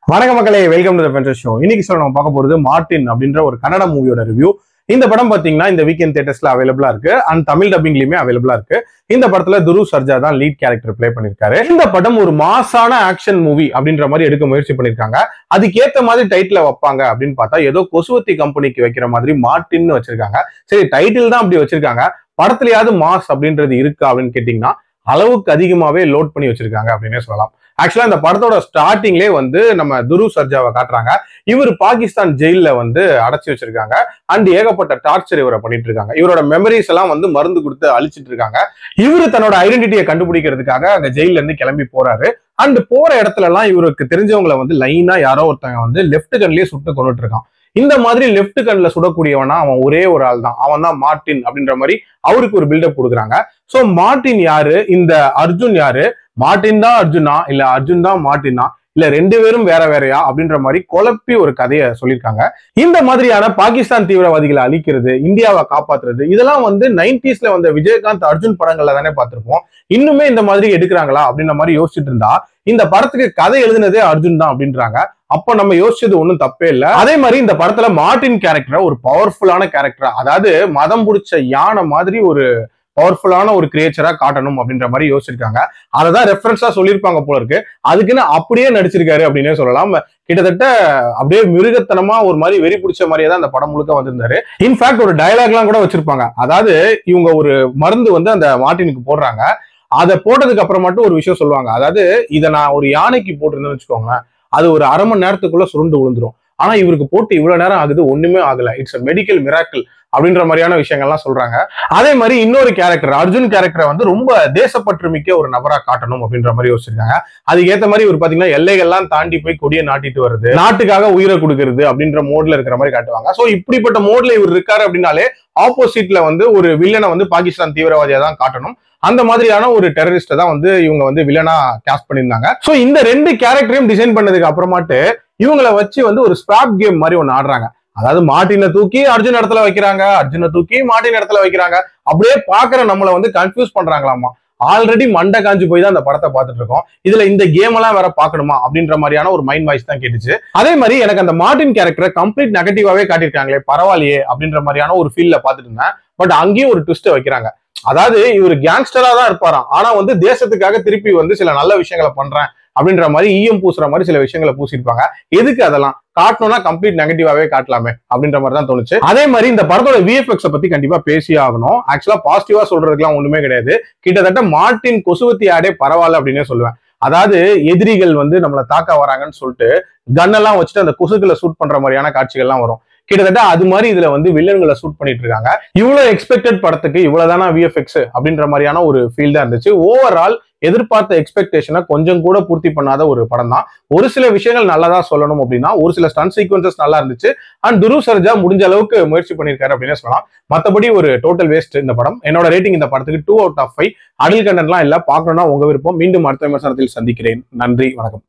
வணக்க மக்களே welcome to பென்டர் show இன்னைக்கு சொல்ல நம்ம பார்க்க போறது மார்டின் அப்படின்ற ஒரு கன்னட மூவியோட ரிவ்யூ இந்த படம் பாத்தீங்கன்னா இந்த வீக்கெண்ட் தியேட்டர்ஸ்ல அவைலபிளா இருக்கு அண்ட் தமிழ் டப்பிங்லயுமே அவைலபிளா இருக்கு இந்த படத்துல துரு சர்ஜா தான் லீட் கேரக்டர் ப்ளே பண்ணிருக்காரு இந்த படம் ஒரு மாசான ஆக்ஷன் மூவி அப்படின்ற மாதிரி எடுக்க முயற்சி பண்ணிருக்காங்க அதுக்கேத்த மாதிரி டைட்டில் வைப்பாங்க அப்படின்னு பார்த்தா ஏதோ கொசுவத்தி கம்பெனிக்கு வைக்கிற மாதிரி மார்டின்னு வச்சிருக்காங்க சரி டைட்டில் தான் அப்படி வச்சிருக்காங்க படத்துலயாவது மாஸ் அப்படின்றது இருக்கா அப்படின்னு கேட்டீங்கன்னா அளவுக்கு அதிகமாவே லோட் பண்ணி வச்சிருக்காங்க அப்படின்னே சொல்லலாம் ஆக்சுவலா இந்த படத்தோட ஸ்டார்டிங்லேயே வந்து நம்ம துரு சர்ஜாவை காட்டுறாங்க இவர் பாகிஸ்தான் ஜெயில வந்து அடைச்சி வச்சிருக்காங்க அண்ட் ஏகப்பட்ட டார்ச்சர் இவரை பண்ணிட்டு இருக்காங்க இவரோட மெமரிஸ் எல்லாம் வந்து மருந்து கொடுத்து அழிச்சிட்டு இருக்காங்க இவரு தன்னோட ஐடென்டிட்டியை கண்டுபிடிக்கிறதுக்காக அங்க ஜெயில இருந்து கிளம்பி போறாரு அண்ட் போற இடத்துல எல்லாம் இவருக்கு தெரிஞ்சவங்கள வந்து லைனா யாரோ ஒருத்தங்க வந்து லெஃப்ட் கண்லயே சுட்டு கொண்டுட்டு இருக்கான் இந்த மாதிரி லெஃப்ட் கண்ல சுடக்கூடியவனா அவன் ஒரே ஒரு ஆள் தான் அவன் தான் மார்டின் அப்படின்ற மாதிரி அவருக்கு ஒரு பில்டப் கொடுக்குறாங்க சோ மார்டின் யாரு இந்த அர்ஜுன் யாரு மார்டின் தான் அர்ஜுனா இல்ல அர்ஜுன் தான் மார்டினா இல்ல ரெண்டு பேரும் வேற வேறயா அப்படின்ற மாதிரி குழப்பி ஒரு கதையை சொல்லியிருக்காங்க இந்த மாதிரியான பாகிஸ்தான் தீவிரவாதிகளை அழிக்கிறது இந்தியாவை காப்பாத்துறது இதெல்லாம் வந்து நைன்டிஸ்ல வந்த விஜயகாந்த் அர்ஜுன் படங்கள்ல தானே பார்த்திருப்போம் இன்னுமே இந்த மாதிரி எடுக்கிறாங்களா அப்படின்ற மாதிரி யோசிச்சுட்டு இருந்தா இந்த படத்துக்கு கதை எழுதுனதே அர்ஜுன் தான் அப்படின்றாங்க அப்ப நம்ம யோசிச்சது ஒண்ணும் தப்பே இல்ல அதே மாதிரி இந்த படத்துல மார்டின் கேரக்டர் ஒரு பவர்ஃபுல்லான கேரக்டர் அதாவது மதம் பிடிச்ச யானை மாதிரி ஒரு பவர்ஃபுல்லான ஒரு கிரியேச்சரா காட்டணும் அப்படின்ற மாதிரி யோசிச்சிருக்காங்க அதை தான் ரெஃபரன்ஸா சொல்லியிருப்பாங்க போல இருக்கு அதுக்குன்னு அப்படியே நடிச்சிருக்காரு அப்படின்னே சொல்லலாம் கிட்டத்தட்ட அப்படியே மிருகத்தனமா ஒரு மாதிரி வெறி பிடிச்ச மாதிரியே தான் அந்த படம் முழுக்க வந்திருந்தாரு இன்ஃபேக்ட் ஒரு டயலாக்லாம் கூட வச்சிருப்பாங்க அதாவது இவங்க ஒரு மருந்து வந்து அந்த மார்டினுக்கு போடுறாங்க அதை போட்டதுக்கு அப்புறம் மட்டும் ஒரு விஷயம் சொல்லுவாங்க அதாவது இதை நான் ஒரு யானைக்கு போட்டிருந்தேன்னு வச்சுக்கோங்களேன் அது ஒரு அரை மணி நேரத்துக்குள்ள சுருண்டு விழுந்துரும் ஆனா இவருக்கு போட்டு இவ்வளவு நேரம் ஆகுது ஒண்ணுமே ஆகல இட்ஸ் அ மெடிக்கல் மிராக்கிள் அப்படின்ற மாதிரியான விஷயங்கள்லாம் சொல்றாங்க அதே மாதிரி இன்னொரு கேரக்டர் அர்ஜுன் கேரக்டரை வந்து ரொம்ப தேசப்பற்று மிக்க ஒரு நபரா காட்டணும் அப்படின்ற மாதிரி யோசிச்சிருக்காங்க அதுக்கு ஏத்த மாதிரி இவர் பாத்தீங்கன்னா எல்லைகள்லாம் தாண்டி போய் கொடியை நாட்டிட்டு வருது நாட்டுக்காக உயிரை கொடுக்கறது அப்படின்ற மோட்ல இருக்கிற மாதிரி காட்டுவாங்க சோ இப்படிப்பட்ட மோட்ல இவர் இருக்காரு அப்படின்னாலே ஆப்போசிட்ல வந்து ஒரு வில்லனை வந்து பாகிஸ்தான் தீவிரவாதியா தான் காட்டணும் அந்த மாதிரியான ஒரு டெரரிஸ்ட தான் வந்து இவங்க வந்து வில்லனா கேஸ்ட் பண்ணியிருந்தாங்க சோ இந்த ரெண்டு கேரக்டரையும் டிசைன் பண்ணதுக்கு அப்புறமாட்டு இவங்களை வச்சு வந்து ஒரு ஸ்வாப் கேம் மாதிரி ஒன்னு ஆடுறாங்க அதாவது மார்டினை தூக்கி அர்ஜுன் இடத்துல வைக்கிறாங்க அர்ஜுனை தூக்கி மார்டின் இடத்துல வைக்கிறாங்க அப்படியே பாக்குற நம்மள வந்து கன்ஃபியூஸ் பண்றாங்களாமா ஆல்ரெடி மண்டை காஞ்சு போய் தான் அந்த படத்தை பார்த்துட்டு இருக்கோம் இதுல இந்த கேம் எல்லாம் வேற பாக்கணுமா அப்படின்ற மாதிரியான ஒரு மைண்ட் வாய்ஸ் தான் கேட்டுச்சு அதே மாதிரி எனக்கு அந்த மார்டின் கேரக்டரை கம்ப்ளீட் நெகட்டிவாவே காட்டியிருக்காங்களே பரவாயில்லையே அப்படின்ற மாதிரியான ஒரு ஃபீல்ல பார்த்துட்டு இருந்தேன் பட் அங்கேயும் ஒரு ட்விஸ்ட் வைக்கிறாங்க அதாவது இவர் கேங்ஸ்டரா தான் இருப்பாராம் ஆனா வந்து தேசத்துக்காக திருப்பி வந்து சில நல்ல விஷயங்களை பண்றேன் அப்படின்ற மாதிரி ஈயம் பூசுற மாதிரி சில விஷயங்களை பூசிருப்பாங்க எதுக்கு அதெல்லாம் காட்டணும்னா கம்ப்ளீட் நெகட்டிவாவே காட்டலாமே அப்படின்ற மாதிரி தான் தோணுச்சு அதே மாதிரி இந்த படத்தோட விஎஃப்எக்ஸ பத்தி கண்டிப்பா பேசி ஆகணும் ஆக்சுவலா பாசிட்டிவா சொல்றதுக்குலாம் ஒண்ணுமே கிடையாது கிட்டத்தட்ட மார்டின் கொசுவத்தி ஆடே பரவாயில்ல அப்படின்னே சொல்லுவேன் அதாவது எதிரிகள் வந்து நம்மளை தாக்க வராங்கன்னு சொல்லிட்டு கன்னெல்லாம் வச்சுட்டு அந்த கொசுக்களை ஷூட் பண்ற மாதிரியான காட்சிகள்லாம் வரும் கிட்டத்தட்ட அது மாதிரி இதுல வந்து வில்லன்களை ஷூட் பண்ணிட்டு இருக்காங்க இவ்வளவு எக்ஸ்பெக்டட் படத்துக்கு இவ்வளவுதானா விஎஃப்எக்ஸ் அப்படின்ற மாதிரியான ஒரு ஃபீல் தான் இருந்துச்சு ஓவரால் எதிர்பார்த்த எக்ஸ்பெக்டேஷனை கொஞ்சம் கூட பூர்த்தி பண்ணாத ஒரு படம் தான் ஒரு சில விஷயங்கள் நல்லதா சொல்லணும் அப்படின்னா ஒரு சில ஸ்டன் சீக்வன்சஸ் நல்லா இருந்துச்சு அண்ட் துரு சர்ஜா முடிஞ்ச அளவுக்கு முயற்சி பண்ணியிருக்காரு அப்படின்னு சொல்லலாம் மற்றபடி ஒரு டோட்டல் வேஸ்ட் இந்த படம் என்னோட ரேட்டிங் இந்த படத்துக்கு டூ அவுட் ஆஃப் ஃபைவ் அடில் கண்டென்ட்லாம் இல்லை பார்க்கணும்னா உங்க விருப்பம் மீண்டும் அடுத்த விமர்சனத்தில் சந்திக்கிறேன் நன்றி வணக்கம்